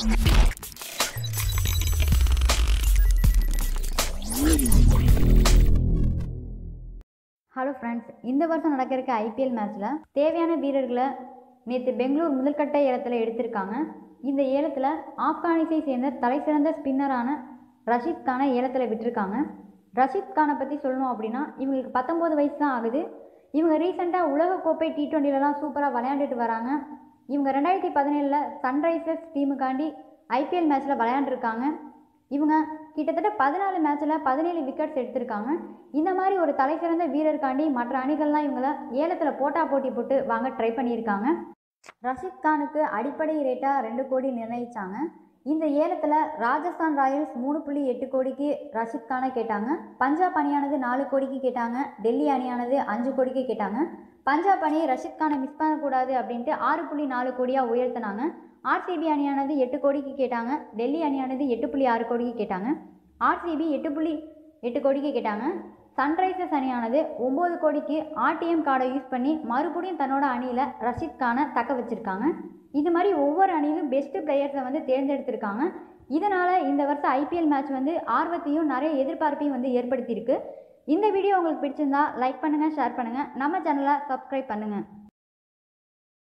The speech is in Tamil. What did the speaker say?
ஹலோ ஃப்ரெண்ட்ஸ் இந்த வருஷம் நடக்க இருக்க ஐபிஎல் மேட்ச்சில் தேவையான வீரர்களை நேற்று பெங்களூர் முதல்கட்ட ஏலத்தில் எடுத்திருக்காங்க இந்த ஏலத்தில் ஆப்கானிஸை சேர்ந்த தலைசிறந்த ஸ்பின்னரான ரஷீத் கானை ஏலத்தில் விட்டிருக்காங்க ரஷீத் கானை பற்றி சொல்லணும் அப்படின்னா இவங்களுக்கு பத்தொம்போது வயசு தான் ஆகுது இவங்க ரீசெண்டாக உலகக்கோப்பை டி டுவெண்ட்டிலலாம் சூப்பராக விளையாண்டுட்டு வராங்க இவங்க ரெண்டாயிரத்தி பதினேழில் சன்ரைசர்ஸ் டீமுக்காண்டி ஐபிஎல் மேட்ச்சில் விளையாண்டுருக்காங்க இவங்க கிட்டத்தட்ட பதினாலு மேட்ச்சில் பதினேழு விக்கெட்ஸ் எடுத்திருக்காங்க இந்த மாதிரி ஒரு தலைசிறந்த வீரருக்காண்டி மற்ற அணிகள்லாம் இவங்கள ஏலத்தில் போட்டா போட்டி போட்டு வாங்க ட்ரை பண்ணியிருக்காங்க ரஷீத் கானுக்கு அடிப்படை ரேட்டாக ரெண்டு கோடி நிர்ணயித்தாங்க இந்த ஏலத்தில் ராஜஸ்தான் ராயல்ஸ் மூணு புள்ளி எட்டு கோடிக்கு ரஷீத் கானை கேட்டாங்க பஞ்சாப் அணியானது நாலு கோடிக்கு கேட்டாங்க டெல்லி அணியானது அஞ்சு கோடிக்கு கேட்டாங்க பஞ்சாப் அணி ரஷீத் கானை மிஸ் பண்ணக்கூடாது அப்படின்ட்டு ஆறு புள்ளி நாலு கோடியாக உயர்த்தினாங்க ஆர்சிபி அணியானது எட்டு கோடிக்கு கேட்டாங்க டெல்லி அணியானது எட்டு புள்ளி ஆறு கோடிக்கு கேட்டாங்க ஆர்சிபி எட்டு புள்ளி எட்டு கோடிக்கு கேட்டாங்க சன்ரைசர்ஸ் அணியானது ஒம்பது கோடிக்கு ஆர்டிஎம் கார்டை யூஸ் பண்ணி மறுபடியும் தன்னோட அணியில் ரஷீத் கானை தக்க வச்சுருக்காங்க இது மாதிரி ஒவ்வொரு அணியிலும் பெஸ்ட்டு பிளேயர்ஸை வந்து தேர்ந்தெடுத்திருக்காங்க இதனால் இந்த வருஷம் ஐபிஎல் மேட்ச் வந்து ஆர்வத்தையும் நிறைய எதிர்பார்ப்பையும் வந்து ஏற்படுத்தியிருக்கு இந்த வீடியோ உங்களுக்கு பிடிச்சிருந்தா லைக் பண்ணுங்கள் ஷேர் பண்ணுங்கள் நம்ம சேனலை சப்ஸ்கிரைப் பண்ணுங்கள்